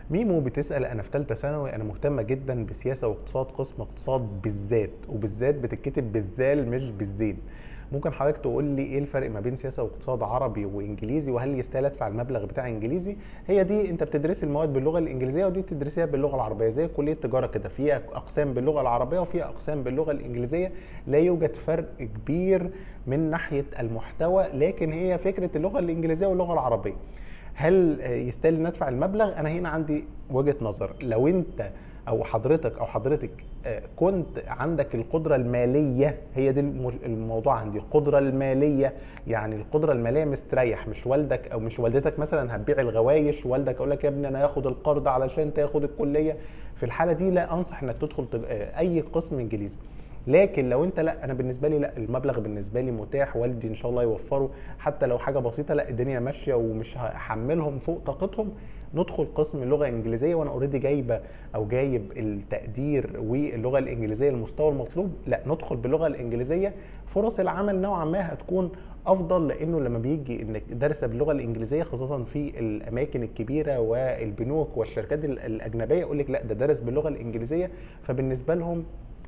ميمو بتسأل أنا في ثالثة ثانوي أنا مهتمة جدا بسياسة واقتصاد قسم اقتصاد بالذات وبالذات بتتكتب بالذال مش بالزين ممكن حضرتك تقول لي ايه الفرق ما بين سياسه واقتصاد عربي وانجليزي وهل يستاهل ادفع المبلغ بتاع انجليزي هي دي انت بتدرسي المواد باللغه الانجليزيه ودي تدرسيها باللغه العربيه زي كليه التجاره كده في اقسام باللغه العربيه وفي اقسام باللغه الانجليزيه لا يوجد فرق كبير من ناحيه المحتوى لكن هي فكره اللغه الانجليزيه واللغه العربيه هل يستاهل ان ادفع المبلغ انا هنا عندي وجهه نظر لو انت او حضرتك او حضرتك كنت عندك القدره الماليه هي دي الموضوع عندي القدره الماليه يعني القدره الماليه مستريح مش والدك او مش والدتك مثلا هتبيع الغوايش والدك يقول لك يا ابني انا هاخد القرض علشان تاخد الكليه في الحاله دي لا انصح انك تدخل اي قسم انجليزي لكن لو انت لا انا بالنسبه لي لا المبلغ بالنسبه لي متاح والدي ان شاء الله يوفره حتى لو حاجه بسيطه لا الدنيا ماشيه ومش هحملهم فوق طاقتهم ندخل قسم اللغه الانجليزيه وانا اوريدي جايبه او جايب التقدير واللغه الانجليزيه المستوى المطلوب لا ندخل باللغه الانجليزيه فرص العمل نوعا ما هتكون افضل لانه لما بيجي انك دارسه باللغه الانجليزيه خاصه في الاماكن الكبيره والبنوك والشركات الاجنبيه يقول لك لا ده دارس باللغه الانجليزيه فبالنسبه لهم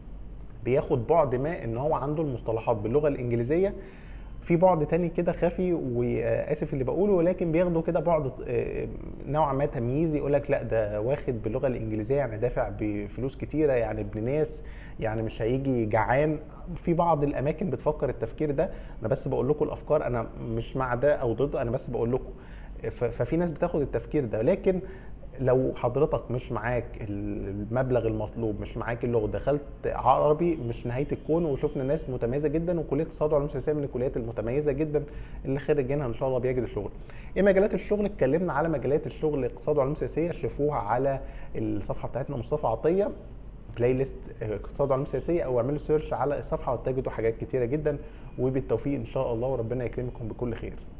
بياخد بعد ما ان هو عنده المصطلحات باللغه الانجليزيه في بعد تاني كده خفي واسف اللي بقوله ولكن بياخدوا كده بعد نوعا ما تمييزي يقول لك لا ده واخد باللغه الانجليزيه يعني دافع بفلوس كتيره يعني ابن ناس يعني مش هيجي جعان في بعض الاماكن بتفكر التفكير ده انا بس بقول لكم الافكار انا مش مع ده او ضد انا بس بقول لكم ففي ناس بتاخد التفكير ده لكن لو حضرتك مش معاك المبلغ المطلوب مش معاك اللغه دخلت عربي مش نهايه الكون وشفنا ناس متميزه جدا وكليه الاقتصاد والعلوم السياسيه من الكليات المتميزه جدا اللي خريجينها ان شاء الله بيجد الشغل. ايه مجالات الشغل؟ اتكلمنا على مجالات الشغل اقتصاد وعلوم سياسيه شوفوها على الصفحه بتاعتنا مصطفى عطيه بلاي ليست اقتصاد وعلوم سياسيه او اعملوا سيرش على الصفحه وتجدوا حاجات كتيره جدا وبالتوفيق ان شاء الله وربنا يكرمكم بكل خير.